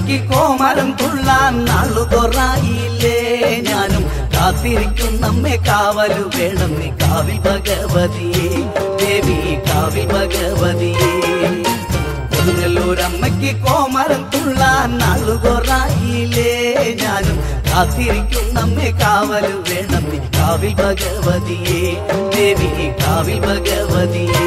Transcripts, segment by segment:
കൊടുങ്ങല്ലൂരമ്മയ്ക്ക് കോമരം തുള്ളാൻ നാളു കൊറായില്ലേ ഞാനും കാത്തിരിക്കും നമ്മെ കാവലു വേണം നീ കാവിൽ ഭഗവതിയെ ദേവി കാവിൽ ഭഗവതിയെ കൊടുങ്ങല്ലൂരമ്മയ്ക്ക് കോമരം തുള്ളാൻ നാളു കൊറായില്ലേ ഞാനും കാത്തിരിക്കും നമ്മെ കാവലു വേണം നീ കാവിൽ ഭഗവതിയെ ദേവി കാവിൽ ഭഗവതിയെ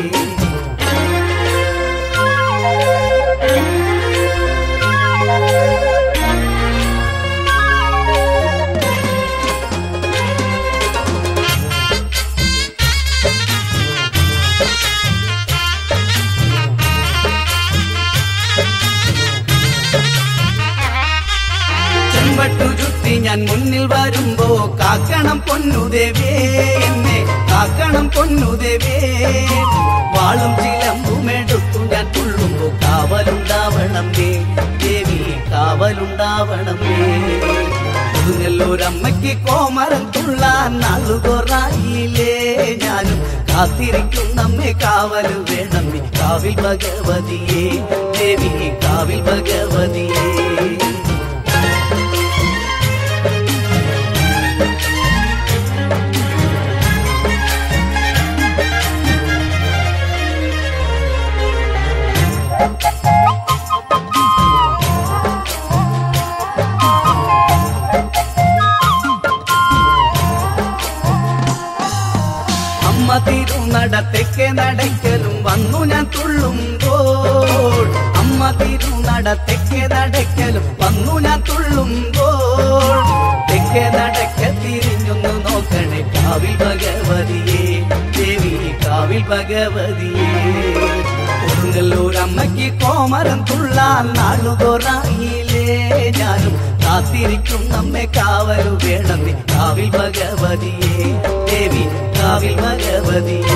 ചെമ്പട്ടു ചുറ്റി ഞാൻ മുന്നിൽ വരുമ്പോ കാക്കണം പൊന്നുദേവേ എന്നെ കാക്കണം പൊന്നുദേവേ വാളും ചിലമ്പുമെടുത്തു ഞാൻ തുള്ളുമ്പോ കാവലുണ്ടാവണം ദേ ദേവി കാവലുണ്ടാവണം ദേ കൊടുങ്ങല്ലൂരമ്മയ്ക്ക് കോമരം തുള്ളാൻ നാളുകൊറായില്ലേ ഞാനും കാത്തിരിക്കും നമ്മെ കാവല് വേണം നീ കാവിൽ ഭഗവതിയെ ദേവി കാവിൽ ഭഗവതിയെ അമ്മ തിരുനട തെക്കെ നടക്കലും വന്നു ഞാൻ തുള്ളുമ്പോൾ അമ്മ തിരുനട തെക്കെ നടക്കലും വന്നു ഞാൻ തുള്ളുമ്പോൾ തെക്കെ നടക്ക തിരിഞ്ഞൊന്ന് നോക്കണേ കാവിൽ ഭഗവതിയെ ദേവി കാവിൽ ഭഗവതിയെ കൊടുങ്ങല്ലൂർ അമ്മയ്ക്ക് കോമരം തുള്ളാൻ നാളുകൊറായില്ലേ ഞാനും കാത്തിരിക്കും നമ്മെ കാവലു വേണം നീ കാവിൽ ഭഗവതിയെ ദേവി കാവിൽ ഭഗവതിയെ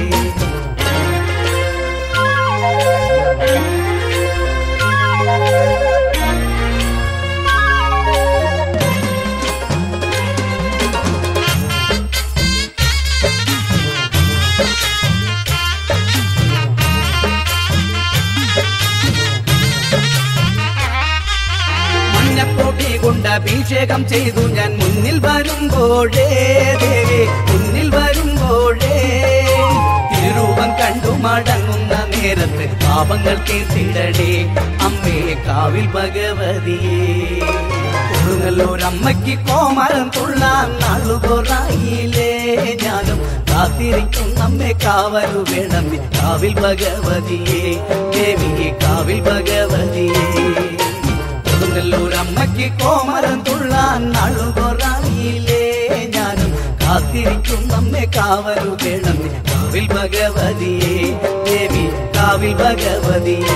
മഞ്ഞപ്പൊടി കൊണ്ട് അഭിഷേകം ചെയ്തു ഞാൻ മുന്നിൽ വരുമ്പോഴേ ദേവി മുന്നിൽ വരുമ്പോഴേ തിരുരൂപം കണ്ടു മടങ്ങുന്ന നേരത്ത് പാപങ്ങൾ തീർത്തിടടേ അമ്മേ കാവിൽ ഭഗവതിയെ കൊടുങ്ങല്ലൂരമ്മയ്ക്ക് കോമരം തുള്ളാൻ നാളുകൊറായില്ലേ ഞാനും കാത്തിരിക്കും നമ്മെ കാവലു വേണം നീ കാവിൽ ഭഗവതിയെ ദേവി കാവിൽ ഭഗവതിയെ കൊടുങ്ങല്ലൂരമ്മയ്ക്ക് കോമരം തുള്ളാൻ നാളുകൊറായില്ലേ ഞാനും കാത്തിരിക്കും നമ്മെ കാവലു വേണം നീ കാവിൽ ഭഗവതിയെ ദേവി കാവിൽ ഭഗവതിയെ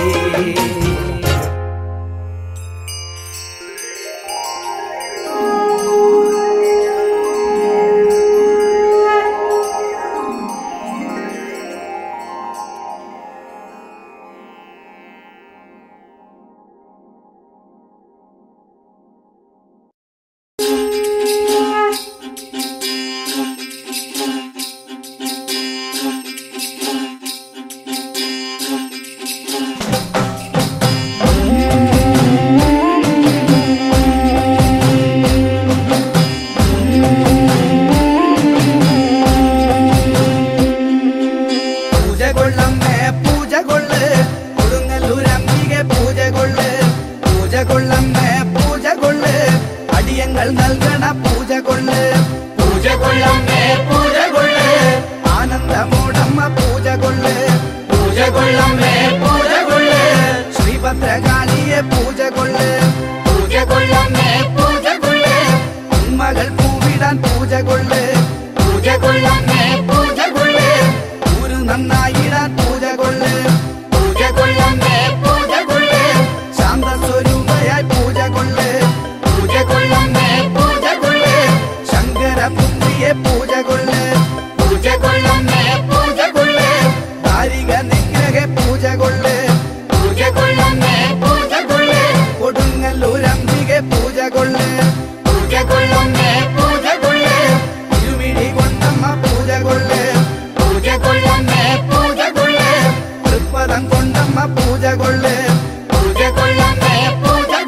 പൂജ കൊള്ളമ്മേ പൂജ കൊള്ള് കൊടുങ്ങല്ലൂരമ്മികെ പൂജ കൊള്ള് പൂജ കൊള്ളമ്മേ പൂജ കൊള്ള് അടിയങ്ങൾ നൽകണ പൂജ കൊള്ള് പൂജ കൊള്ളമ്മേ പൂജ കൊള്ള് ആനന്ദമോടമ്മ പൂജ കൊള്ള് പൂജ കൊള്ളമ്മേ പൂജ കൊള്ള് ശ്രീഭദ്രകാളിയെ പൂജ കൊള്ള് പൂജ കൊള്ളമ്മേ പൂജ കൊള്ള് ഉമ്മകൾ പൂവിടാൻ പൂജ കൊള്ള് പൂജ കൊള്ളമ്മേ പൂജ കൊള്ള് ഊരു നന്നായിടാൻ പൂജ കൊള്ള് പൂജ കൊള്ളമ്മേ പൂജ കൊള്ള് ശാന്ത സ്വരൂപയായി പൂജ കൊള്ള് പൂജ കൊള്ളമ്മേ പൂജ കൊള്ള് ശങ്കര പുത്രിയെ പൂജ കൊള്ള് പൂജ കൊള്ളമ്മേ പൂജ കൊള്ള് ദാരിക നിഗ്രഹ പൂജ കൊള്ള് പൂജ കൊള്ളമ്മേ പൂജ കൊള്ള് കൊടുങ്ങല്ലൂരംബികെ പൂജ കൊള്ള് പൂജ കൊള്ളമ്മേ പൂജ കൊള്ള് ഇരുമിഴി കൊണ്ടമ്മ പൂജ കൊള്ള് പൂജ കൊള്ളമ്മേ പൂജ കൊള്ള് തൃപ്പദം കൊണ്ടമ്മ പൂജ കൊള്ള് പൂജ കൊള്ളമ്മേ പൂജ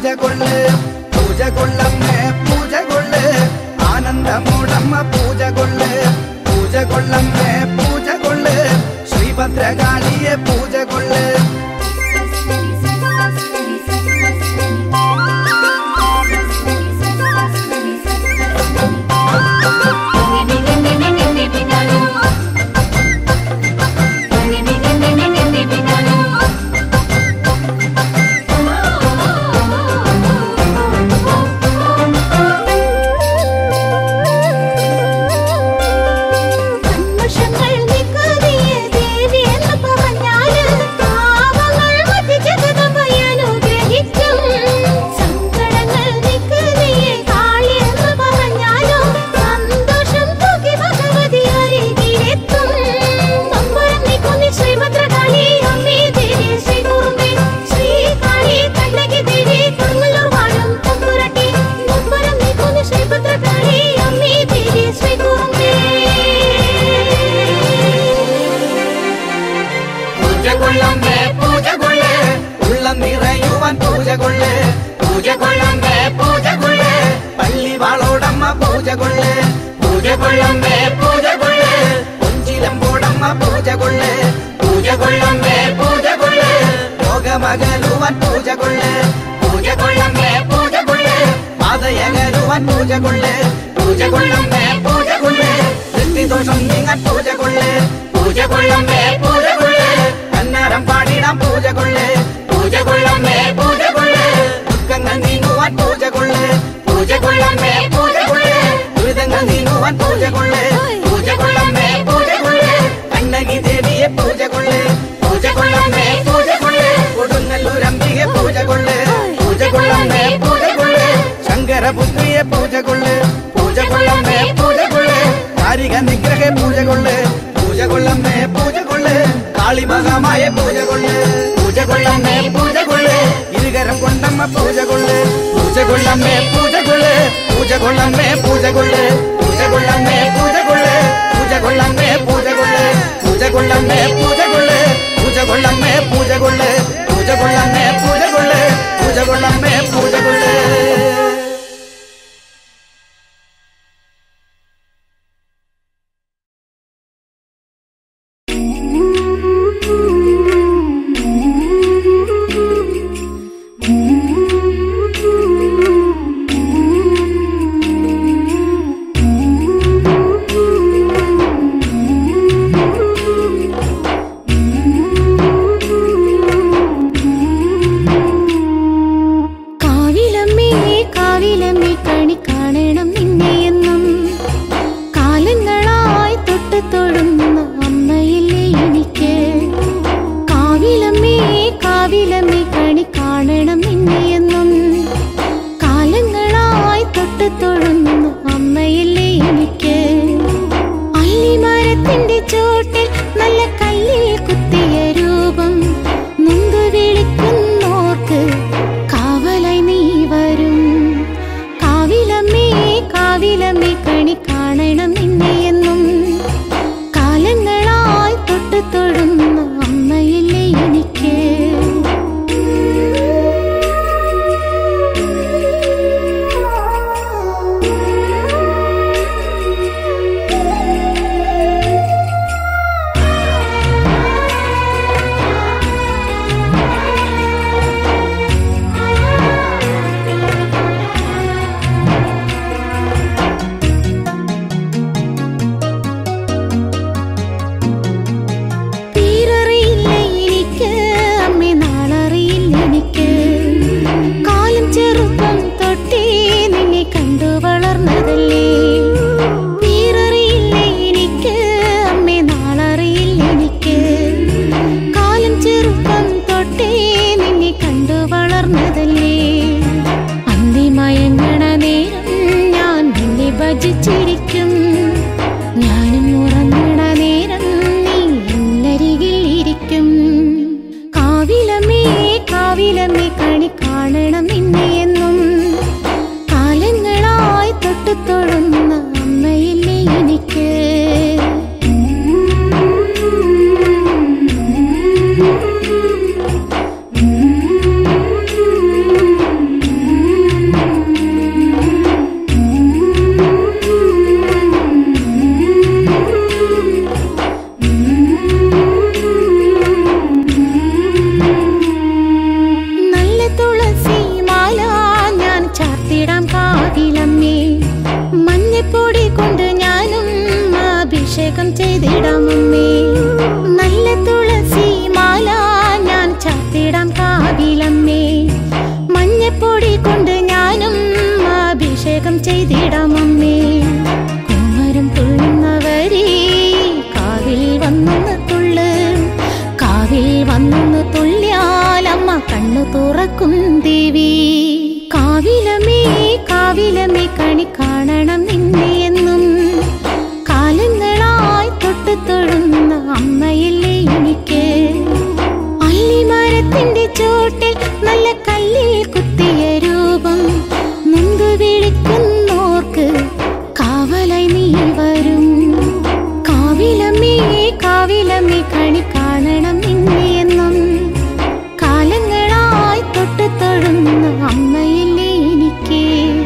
കൊള്ള് പൂജ കൊള്ളമ്മേ പൂജ കൊള്ള് ആനന്ദമൂടമ്മ പൂജ കൊള്ള് പൂജ കൊള്ളമ്മേ പൂജ കൊള്ള് ശ്രീഭദ്രകാളിയെ പൂജ കൊള്ള് സന്മഷങ്ങൾ നിൽക്കാതെയേ ദേവി എന്ന് പറഞ്ഞാല് പാവങ്ങൾ മറ്റ് ജഗതമയാൽ അനുഗ്രഹിക്കും. സങ്കടങ്ങൾ നിൽക്കാതെയേ കാളി എന്ന് പറഞ്ഞാലും സന്തോഷം തൂക്കി ഭഗവതി അരികിലെത്തും. നമ്പരം നീക്കുന്നി ശ്രീഭദ്രകാളി അമ്മേ ദേവി ശ്രീകുറുമ്പേ ശ്രീകാളി കണ്ണകി ദേവി കൊടുങ്ങല്ലൂർ വാഴും തമ്പുരാട്ടി നമ്പരം നീക്കുന്നി ശ്രീഭദ്രകാളി അമ്മേ ദേവി ശ്രീകുറുമ്പേ പൂജ കൊള്ളമ്മേ പൂജ കൊള്ള് ഉള്ളം നിറയുവാൻ പൂജ കൊള്ള് പൂജ കൊള്ളമ്മേ പൂജ കൊള്ള് പള്ളി വാളോടമ്മ പൂജ കൊള്ള് പൂജ കൊള്ളമ്മേ പൂജ കൊള്ള് പൊഞ്ചിലമ്പോടമ്മ പൂജ കൊള്ള് പൂജ കൊള്ളമ്മേ പൂജ കൊള്ള് രോഗമകലുവാൻ പൂജ കൊള്ള് പൂജ കൊള്ളമ്മേ പൂജ കൊള്ള് പാതയകലുവാൻ പൂജ കൊള്ള് പൂജ കൊള്ളമ്മേ പൂജ കൊള്ള് ദൃഷ്ടിദോഷം നീങ്ങാൻ പൂജ കൊള്ള് പൂജ കൊള്ളമ്മേ പൂജ കൊള്ള് കന്നരം പാടിടാം പൂജ കൊള്ള് പൂജ കൊള്ളമ്മേ പൂജ കൊള്ള് ദുഃഖങ്ങൾ നീങ്ങുവാൻ പൂജ കൊള്ള് പൂജ കൊള്ളമ്മേ പൂജ കൊള്ള് ദുരിതങ്ങൾ നീങ്ങുവാൻ പൂജ കൊള്ള് പൂജ കൊള്ളമ്മേ പൂജ കൊള്ള് കണ്ണകി ദേവിയെ പൂജ കൊള്ള് പൂജ കൊള്ളമ്മേ പൂജ കൊള്ള് കൊടുങ്ങല്ലൂർ അംബികെ പൂജ കൊള്ള് പൂജ കൊള്ളമ്മേ പൂജ കൊള്ള് ശങ്കരപുത്രിയെ പൂജ കൊള്ള് പൂജ കൊള്ളമ്മേ പൂജ കൊള്ള് കാരിക നിഗ്രഹ പൂജ കൊള്ള് പൂജ കൊള്ളമ്മേ പൂജ കൊള്ള് കാളിമകമായ പൂജ കൊള്ള് പൂജ കൊള്ളമ്മേ പൂജ കൊള്ള് ഇരുകരം കൊണ്ടമ്മ പൂജ കൊള്ള് പൂജ കൊള്ളമ്മേ പൂജ കൊള്ള് പൂജ കൊള്ളമ്മേ പൂജ കൊള്ള് പൂജ കൊള്ളമ്മേ പൂജ കൊള്ള് പൂജ കൊള്ളമ്മേ പൂജ കൊള്ള് പൂജ കൊള്ളമ്മേ പൂജ കൊള്ള് പൂജ കൊള്ളമ്മേ പൂജ കൊള്ള് പൂജ കൊള്ളമ്മേ പൂജ കൊള്ള് പൂജ കൊള്ളമ്മേ പൂജ കൊള്ള് കാവിലമ്മേ കാവിലമ്മേ കണി കാണണം നിന്നെയെന്നും കാലങ്ങളായി തൊട്ട് തൊഴുന്ന അമ്മയില്ലേ എനിക്ക് കാവിലമ്മേ കാവിലമ്മേ കണി കാണണം നിന്നെയെന്നും കാലങ്ങളായി തൊട്ട് തൊഴുന്ന അമ്മയില്ലേ എനിക്ക് അല്ലിമരത്തിന്റെ ചോട്ടിൽ നല്ല കല്ലിൽ കുത്തിയ രൂപം നൊന്തു വിളിക്കുന്നോർക്ക് കാവലായി നീ വരും കാവിലമ്മേ കാവിലമ്മേ കണി കാണണം നിന്നെയെന്നും കാലങ്ങളായി തൊട്ട് തൊഴുന്ന അമ്മയില്ലേ എനിക്ക് തീരറിയില്ല എനിക്ക് അമ്മേ നാളറിയില്ല എനിക്ക് കാലം ചെറുപ്പം തൊട്ടേ നിന്നെ കണ്ടു വളർന്നതല്ലേ തീരറിയില്ല എനിക്ക് അമ്മേ നാളറിയില്ല എനിക്ക് കാലം ചെറുപ്പം തൊട്ടേ നിന്നെ കണ്ടു വളർന്നതല്ലേ അന്തിമയങ്ങണ നേരം ഞാൻ നിന്നെ ഭജിച്ചിരിക്കും ഞാനും ഉറങ്ങണ നേരം നീ എന്നരികിൽ ഇരിക്കും കാവിലമ്മേ കാവിലമ്മേ കണി കാണണം നിന്നെയെന്നും കാലങ്ങളായി തൊട്ട് തൊഴുന്ന അമ്മയില്ലേ എനിക്ക് തുറക്കും ദേവി കാവിലമേ കാവിലമേ കണി കാണണം നിന്നെ എന്നും കാലങ്ങളായി തൊട്ട് തൊഴുന്ന അമ്മയില്ലേ എനിക്ക് അല്ലിമരത്തിന്റെ ചോട്ടിൽ നല്ല കല്ലിൽ കുത്തിയ രൂപം നൊന്ത് വിളിക്കുന്നോർക്ക് കാവലായി നീ വരും കാവിലമ്മേ കാവിലമ്മേ കണി കാണണം നിന്നെ എന്നും കാലങ്ങളായി തൊട്ട് തൊഴുന്ന അമ്മയില്ലേ എനിക്ക്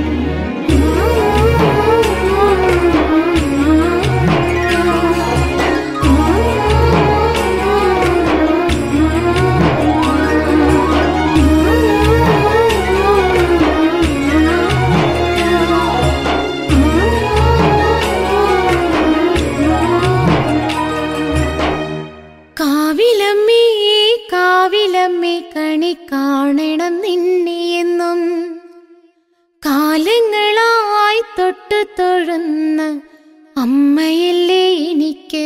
കാവിലമ്മേ കാവിലമ്മേ കണി കാണണം നിന്നെ എന്നും കാലങ്ങളായി തൊട്ട് തൊഴുന്ന അമ്മയല്ലേ എനിക്ക്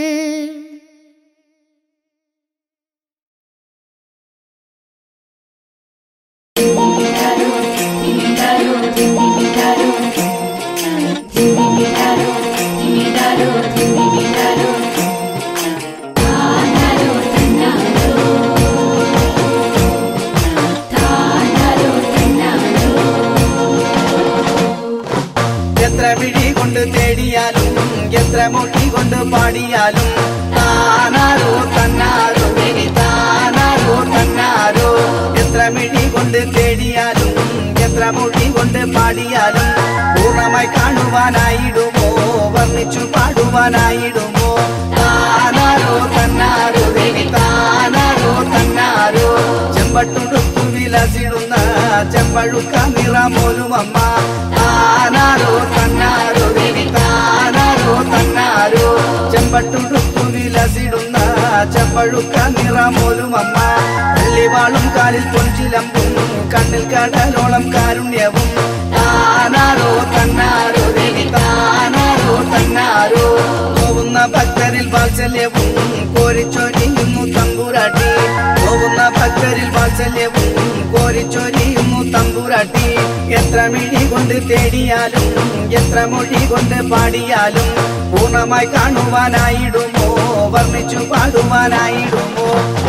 എത്ര വിഴി കൊണ്ട് തേടിയാലും എത്ര മൊഴി കൊണ്ട് പാടിയാലും താനാരോ തന്നാരോ ഇനി താനാരോ തന്നാരോ എത്ര മിഴി കൊണ്ട് തേടിയാലും എത്ര മൊഴി കൊണ്ട് പാടിയാലും പൂർണ്ണമായി കാണുവാനായിടുമോ വർണ്ണിച്ചു പാടുവാനായിടുമോ താനാരോ തന്നാരോ ഇനി താനാരോ തന്നാരോ ചെമ്പട്ടുടുത്തു വിലസിടുന്ന ചെമ്പഴുക്ക നിറമോലും അമ്മ താനാരോ തന്നാരോ ഇനി താനാരോ തന്നാരോ ചെമ്പട്ടുടുത്തു വിലസിടുന്ന ചെമ്പഴുക്ക നിറമോലും അമ്മ പള്ളിവാളും കാലിൽ പൊഞ്ചിലമ്പും കണ്ണിൽ കടലോളം കാരുണ്യവും താനാരോ തന്നാരോ ഇനി താനാരോ തന്നാരോ പോകുന്ന ഭക്തരിൽ വാത്സല്യവും കോരിച്ചൊരിയുന്നു തമ്പുരാട്ടി പോകുന്ന ഭക്തരിൽ വാത്സല്യവും കോരിച്ചൊരിയുന്നു തമ്പുരാട്ടി എത്ര മിഴി കൊണ്ട് തേടിയാലും എത്ര മൊഴി കൊണ്ട് പാടിയാലും പൂർണ്ണമായി കാണുവാനായിടുമോ വർണ്ണിച്ചു പാടുവാനായിടുമോ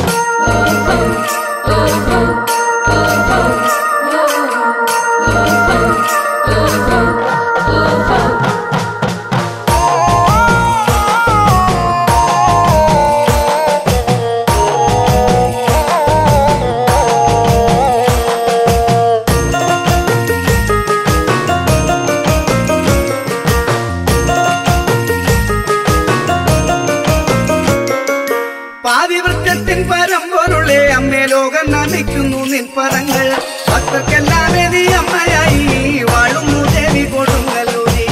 പാതിവൃത്തത്തിൻ പരമ്പൊരുളെ അമ്മേ ലോകം നമിക്കുന്നു നിൻ പറങ്ങൾ ഭക്തർക്കെല്ലാം നീ അമ്മയായി വാഴുന്നു ദേവി കൊടുങ്ങല്ലൂരി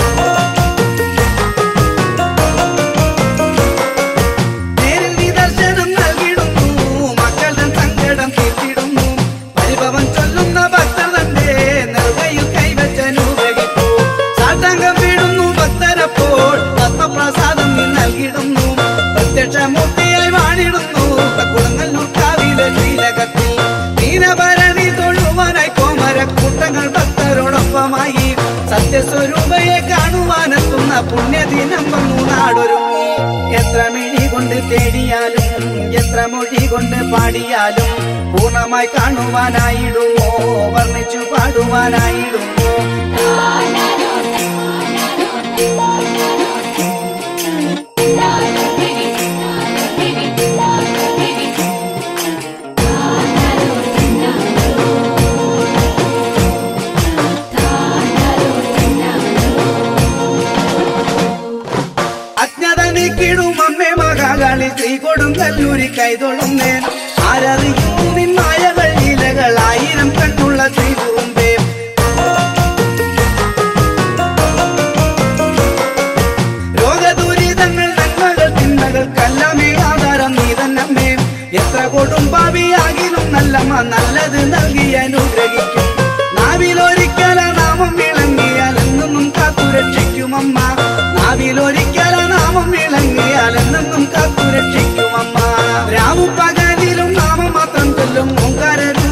നേരിൽ നീ ദർശനം നൽകിടുന്നു മക്കളുടെ സങ്കടം തീർത്തിടുന്നു പരിഭവം ചൊല്ലുന്ന ഭക്തർ തന്റെ നെറുകയിൽ കൈവച്ച് അനുഗ്രഹിക്കൂ സാഷ്ടാംഗം വീടുന്നു ഭക്തരപ്പോൾ പത്മപ്രസാദം നീ നൽകിടുന്നു പ്രത്യക്ഷമൂർത്തിയായി വാണിടുന്നു കുളങ്ങല്ലൂർ കാവിലെ ശ്രീലകത്തിൽ ദീനഭരണി തൊഴുവാനായി കോമരക്കൂട്ടങ്ങൾ ഭക്തരോടൊപ്പമായി സത്യസ്വരൂപയെ കാണുവാനെത്തുന്ന പുണ്യദിനം വന്നു നാടൊരുങ്ങി എത്ര മിഴി കൊണ്ട് തേടിയാലും എത്ര മൊഴി കൊണ്ട് പാടിയാലും പൂർണ്ണമായി കാണുവാനായിടുമോ വർണ്ണിച്ചു പാടുവാനായിടുമോ അജ്ഞത നീക്കിടും അമ്മേ മകാകാളി ശ്രീ കൊടുങ്കല്ലൂരി കൈതൊഴുന്നേ ആരറിയൂ നിന്മായകൾ ലീലകൾ ആയിരം കണ്ണുള്ള ശ്രീ കുറുമ്പേ രോഗദുരിതങ്ങൾ നന്മകൾ തിന്മകൾക്കെല്ലാമേ ആധാരം നീ തന്നമ്മേ എത്ര കൊടും ഭാവിയാകിലും നല്ലമ്മ നല്ലത് നൽകി അനുഗ്രഹിക്കും നാവിലൊരിക്കല നാമം വിളങ്ങിയാൽ എന്നും കാത്തുരക്ഷിക്കുമമ്മ നാവിലൊരിക്കല നാമം വിളങ്ങിയാൽ എന്നും കാത്തുരക്ഷിക്കുമമ്മ രാവും പകലിലും നാമം മാത്രം ചൊല്ലും ഓങ്കാര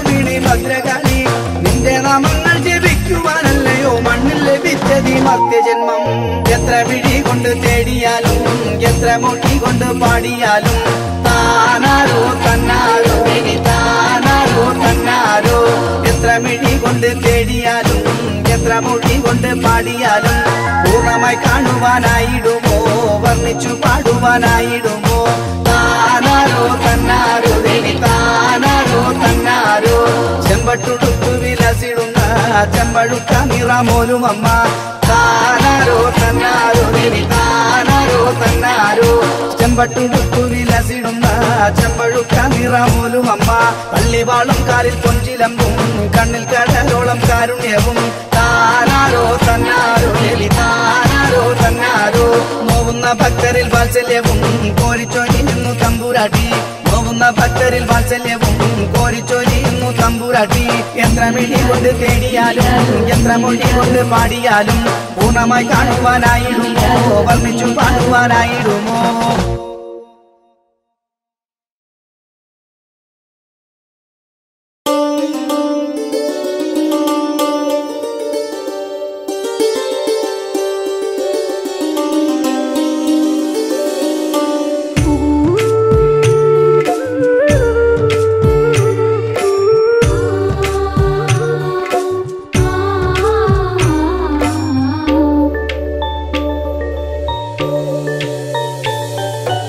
നിത്യജന്മം എത്ര വിഴി കൊണ്ട് തേടിയാലും എത്ര മൊഴി കൊണ്ട് പാടിയാലും താനാരോ തന്നാരോ ഇനി താനാരോ തന്നാരോ എത്ര മിഴി കൊണ്ട് തേടിയാലും എത്ര മൊഴി കൊണ്ട് പാടിയാലും പൂർണ്ണമായി കാണുവാനായിടുമോ വർണ്ണിച്ചു പാടുവാനായിടുമോ താനാരോ തന്നാരോ ഇനി താനാരോ തന്നാരോ ചെമ്പട്ടുടുത്തു വിലസിടുന്ന ചെമ്പഴുത്ത നിറമോലും അമ്മ താനാരോ തന്നാരോ ഇനി താനാരോ തന്നാരോ ചെമ്പട്ടുടുത്തു വിലസിടുന്ന ചെമ്പഴുത്ത നിറമോലും അമ്മ പള്ളിവാളും കാലിൽ പൊഞ്ചിലമ്പും കണ്ണിൽ കടലോളം കാരുണ്യവും താനാരോ തന്നാരോ എലി താനാരോ തന്നാരോ നോവുന്ന ഭക്തരിൽ വാത്സല്യവും കോരിച്ചൊരിയുന്നു തമ്പുരാട്ടി നോവുന്ന ഭക്തരിൽ വാത്സല്യവും കോരിച്ചൊരിയുന്നു തമ്പുരാട്ടി എത്ര മിഴി കൊണ്ട് തേടിയാലും എത്ര മൊഴി കൊണ്ട് പാടിയാലും പൂർണ്ണമായി കാണുവാനായിടുമോ വർണ്ണിച്ചു പാടുവാനായിടുമോ ആ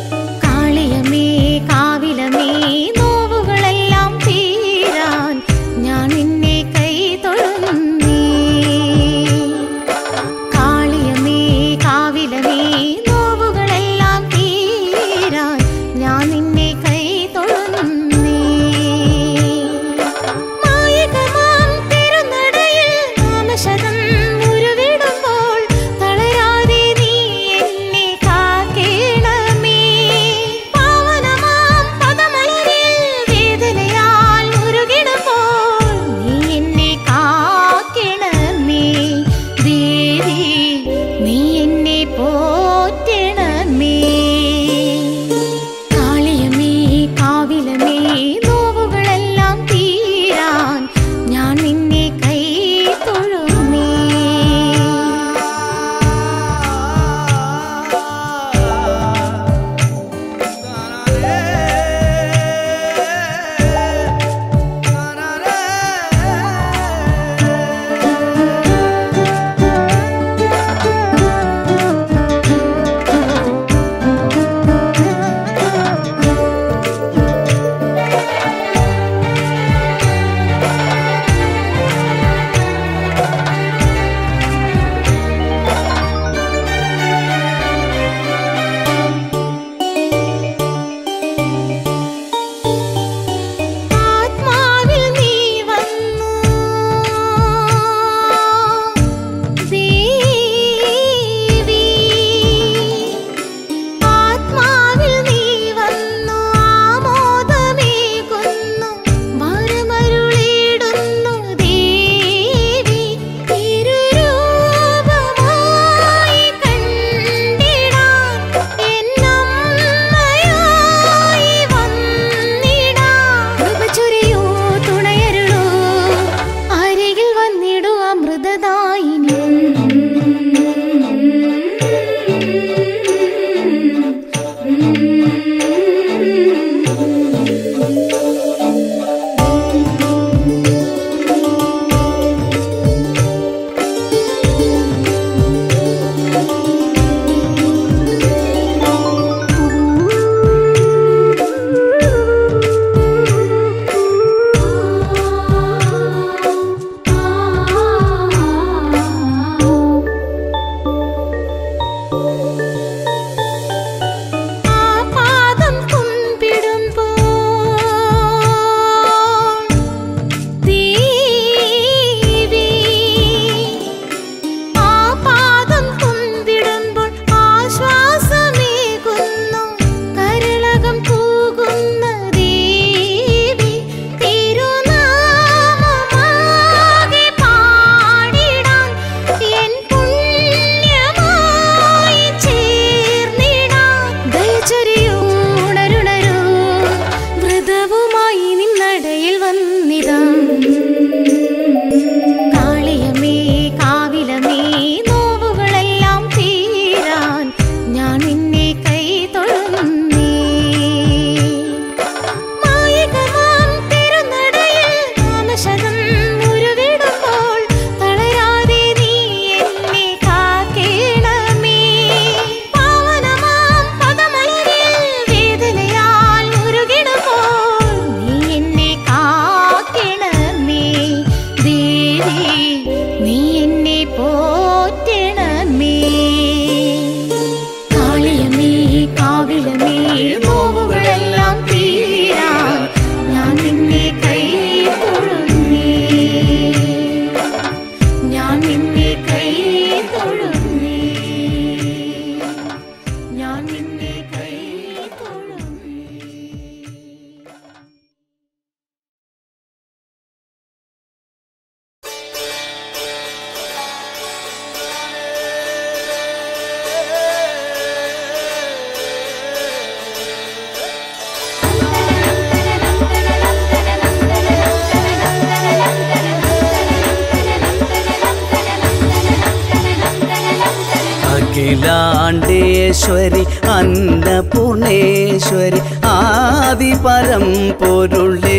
അഖിലാണ്ടേശ്വരി അന്നപൂർണേശ്വരി ആദിപരം പൊരുളേ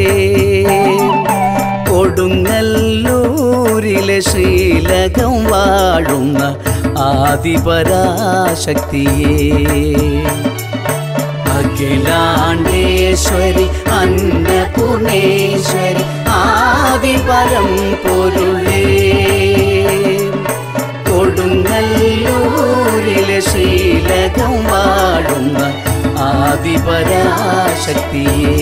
കൊടുങ്ങല്ലൂരിലെ ശ്രീലകം വാഴുന്ന ആദിപരാശക്തിയേ അഖിലാണ്ടേശ്വരി അന്നപൂർണേശ്വരി ആദിപരം പൊരുളേ കൊടുങ്ങല്ലൂരിലെ ശ്രീലകം വാഴുന്ന ആദിപരാശക്തിയേ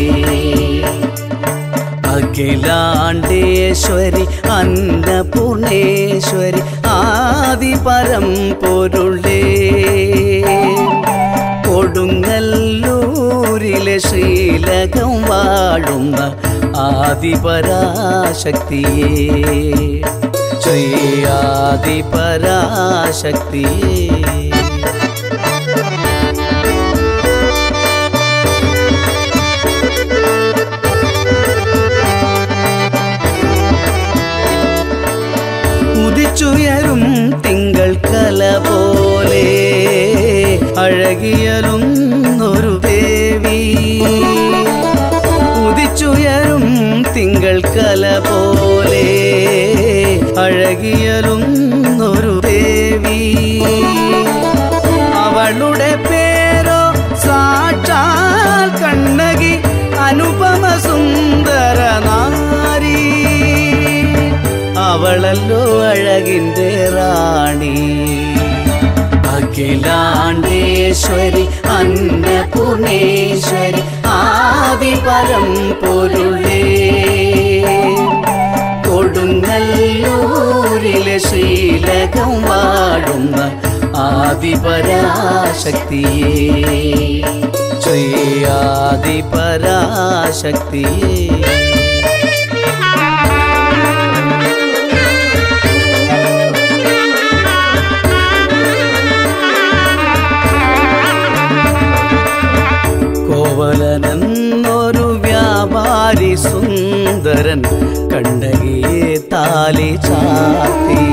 അഖിലാണ്ടേശ്വരി അന്നപൂർണേശ്വരി ആദിപരം പൊരുളേ കൊടുങ്ങല്ലൂരിലെ ശ്രീലകം വാഴുന്ന ആദിപരാശക്തിയേ ശ്രീ ആദിപരാശക്തിയേ ഉദിച്ചുയരും തിങ്കൾ കല പോലെ അഴകിയലും ഒരു ദേവി ഉദിച്ചുയരും തിങ്കൾ കല പോലെ അഴകിയലും ഒരു ദേവി അവളുടെ പേരോ സാക്ഷാൽ കണ്ണകി അനുപമ സുന്ദര നാരി അവളല്ലോ അഴകിൻ്റെ റാണി അഖിലാണ്ടേശ്വരി അന്നപൂർണേശ്വരി ആദിപരം പൊരുളേ കൊടുങ്ങല്ലൂരിലെ ശ്രീലകം വാഴുന്ന ആദിപരാശക്തിയേ ശ്രീ ആദിപരാശക്തിയേ കോവലനെന്നൊരു വ്യാപാരി സുന്ദരൻ കണ്ണകിയെ താലി ചാത്തി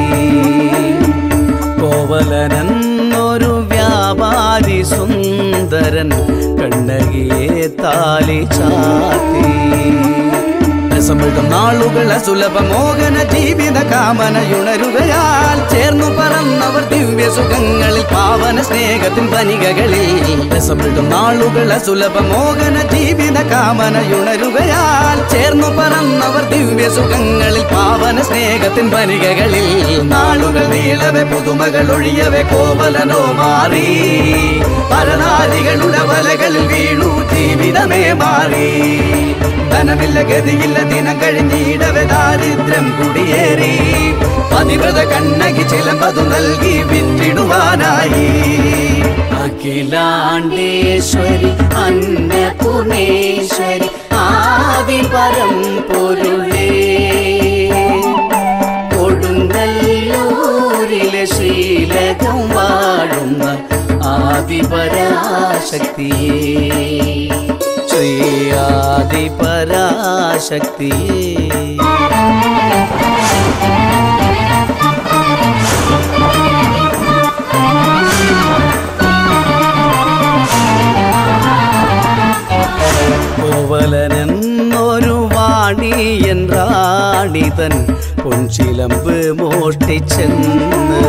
കോവലനെന്നൊരു വ്യാപാരി സുന്ദരൻ കണ്ണകിയെ താലി ചാത്തി രസമിടും നാളുകളെ സുലഭ മോഹന ജീവിത കാമനയുണരുകയാൽ ചേർന്നു പറന്നവർ ദിവ്യ സുഖങ്ങളിൽ പാവന സ്നേഹത്തിൻ പനികകളിൽ രസമിടും നാളുകളെ സുലഭ മോഹന ജീവിത കാമനയുണരുകയാൽ ചേർന്നു പറന്നവർ ദിവ്യ സുഖങ്ങളിൽ പാവന സ്നേഹത്തിൻ പനികകളിൽ നാളുകൾ നീളവെ പുതുമകൾ ഒഴിയവെ കോവലനോ മാറി പരനാരികളുടെ വലകളിൽ വീണു ജീവിതമേ മാറി ധനമില്ല ഗതിയില്ല ദിനം കഴിഞ്ഞിടവെ ദാരിദ്ര്യം കുടിയേറി പതിവ്രത കണ്ണകി ചിലമ്പതു നൽകി വിറ്റിടുവാനായി അഖിലാണ്ടേശ്വരി അന്നപൂർണേശ്വരി ആദിപരം പൊരുളേ കൊടുങ്ങല്ലൂരിലെ ശ്രീലകം വാഴുന്ന ആദിപരാശക്തിയേ ശ്രീ ആദിപരാശക്തിയേ കോവലനെന്നൊരു വാണിയൻ റാണിതൻ പൊൻചിലമ്പ് മോഷ്ടിച്ചെന്ന്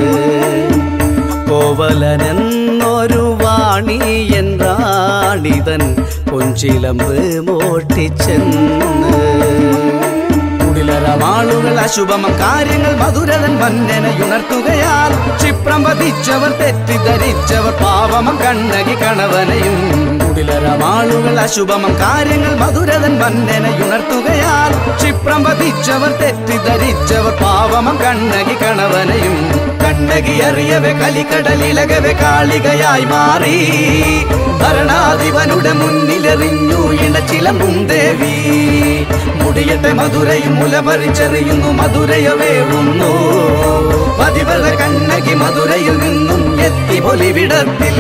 കോവലനെന്നൊരു വാണിയൻ റാണിതൻ പൊൻചിലമ്പ് മോഷ്ടിച്ചെന്ന് കുടിലരമാളുകൾ അശുഭമം കാര്യങ്ങൾ മധുരതൻ മന്നനയുണർത്തുകയാൽ ക്ഷിപ്രം വധിച്ചവർ തെറ്റിദ്ധരിച്ചവർ പാവമം കണ്ണകി കണവനയും കുടിലരമാളുകൾ അശുഭമം കാര്യങ്ങൾ മധുരതൻ മന്നനയുണർത്തുകയാൽ ക്ഷിപ്രം വധിച്ചവർ തെറ്റിദ്ധരിച്ചവർ പാവമം കണ്ണകി കണവനയും കണ്ണകി അറിയവെ കലിക്കടലിളകവെ കാളികയായി മാറി ഭരണാധിപനുടെ മുന്നിലെറിഞ്ഞു ഇണച്ചിലമ്പും ദേവി മുടിയട്ടെ മധുരയും മുലപറിച്ചെറിയുന്നു മധുരയ വേവുന്നു പതിവള കണ്ണകി മധുരയിൽ നിന്നും എത്തി പൊലിവിടത്തിൽ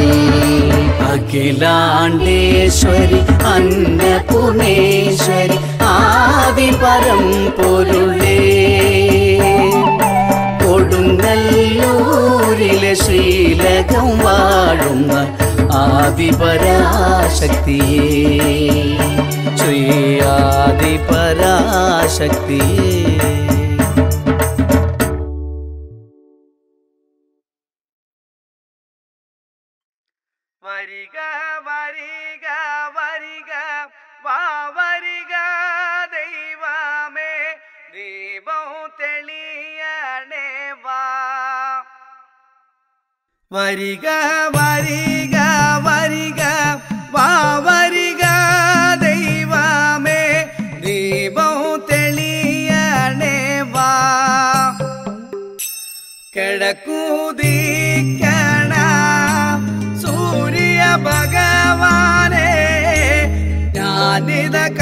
അഖിലാണ്ടേശ്വരി അന്നപൂർണേശ്വരി ആദിപരം പൊരുളേ കൊടുങ്ങല്ലൂരിലെ ശ്രീലകം വാഴുന്ന ആദിപരാശക്തിയേ ശ്രീ ആദിപരാശക്തിയേ വരിക വരിക വരിക വാ വരിക ദൈവമേ ദീപം തെളിയണേ വാ വരിക വരിക വരിക വാ വരിക ദൈവമേ ദീപം തെളിയണേ വാ കിഴക്കൂതിക്കണ സൂര്യ ഭഗവാനെ ഞാനിത